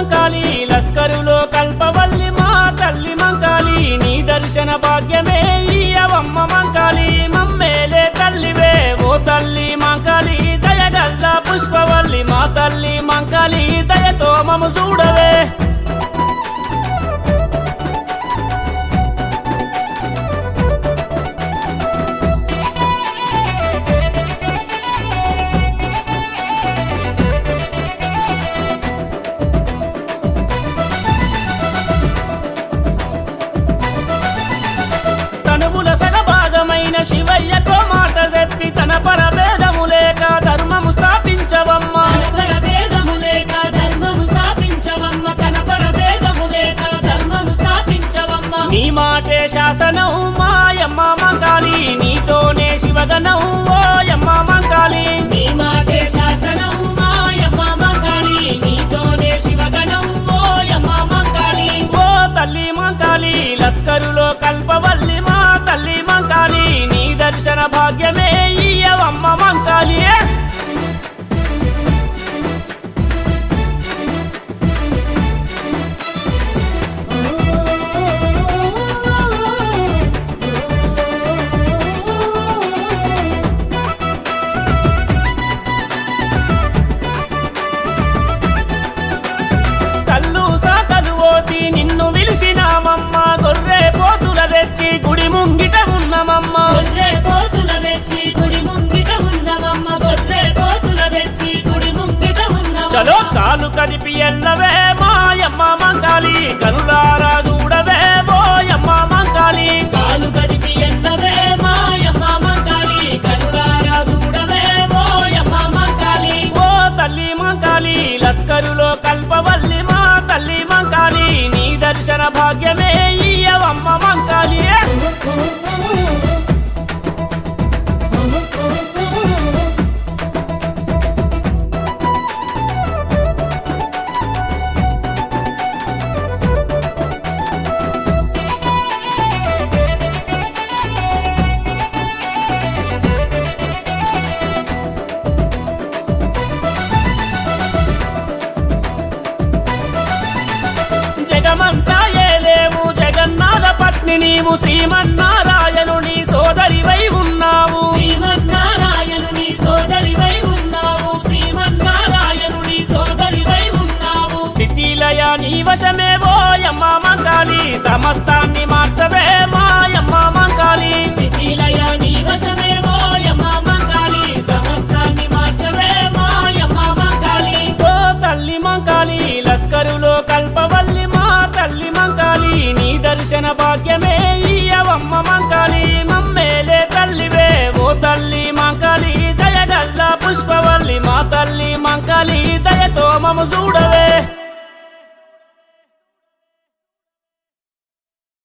మంకాలి లస్కరులో కల్పవల్లి మా తల్లి మంకాలి నీ దర్శన భాగ్యమే ఇయ్యవమ్మ మంకాలి మమ్మేలే తల్లివే ఓ తల్లి మంకాలి దయగల్ల పుష్పవల్లి మా తల్లి మంకాలి దయతో మము చూడవే తనువుల సగభాగమైన శివయ్యతో మాట చెప్పి తన పరభేదము లేక ధర్మము స్థాపించవమ్మ తనపర భేదము లేక ధర్మము స్థాపించవమ్మ తనపర భేదము లేక ధర్మము స్థాపించవమ్మ నీ మాటే శాసనం మాయమ్మ మంకాలి నీతోనే శివగణం ఓయమ్మ మంకాలి నీ మాటే శాసనం మాయమ్మ మంకాళి నీతోనే శివగణం ఓయమ్మ మంకాళి ఓ తల్లి మంకాలి లస్కరులో కల్పవల్లి మా తల్లి మంకాలి నీ దర్శన భాగ్యమే ఇయ్యవమ్మ మంకాలి కళ్ళు సాకలు ఓసి నిన్ను విలిసినామమ్మ గొర్రె పోతుల తెచ్చి గుడి ముంగిట ఉన్నమమ్మ గొర్రె పోతుల తెచ్చి గుడి ముంగిట ఉన్నవమ్మ గొర్రె పోతుల తెచ్చి గుడి ముంగిట ఉన్నవమ్మ చలో కాలు కదిపి ఎల్లవే మాయమ్మ మంకాలి కనులారా చూడవే ఓయమ్మ మంకాలి కాలు కదిపి ఎల్లవే మాయమ్మ మంకాళి కనులారా చూడవే ఓయమ్మ మంకాళి ఓ తల్లి మంకాలి లస్కరులో కల్పవల్లి మా తల్లి మంకాలి నీ దర్శన భాగ్యమే ఇయ్యవమ్మ మంకాలి జగమంతా ఏలేవు జగన్నాథ పత్ని నీవు శ్రీమన్నారాయణుని సోదరివై ఉన్నావు శ్రీమన్నారాయణుని సోదరివై ఉన్నావు శ్రీమన్నారాయణుని సోదరివై ఉన్నావు స్థితిలయ నీ వశమే ఓయమ్మ మంకాలి సమస్తాన్ని మార్చవే మాయమ్మ మంకాలి స్థితిలయ నీ వశమే ఓయమ్మ మంకాళి సమస్తాన్ని మార్చవే మాయమ్మ మంకాళి ఓ తల్లి మంకాలి లస్కరులో కల్పవల్లి మా తల్లి మంకాలి నీ దర్శన భాగ్యమే ఇయ్యవమ్మ మంకాలి మమ్మేలే తల్లివే ఓ తల్లి మంకాలి దయగల్ల పుష్పవల్లి మా తల్లి మంకాలి దయతో మము చూడవే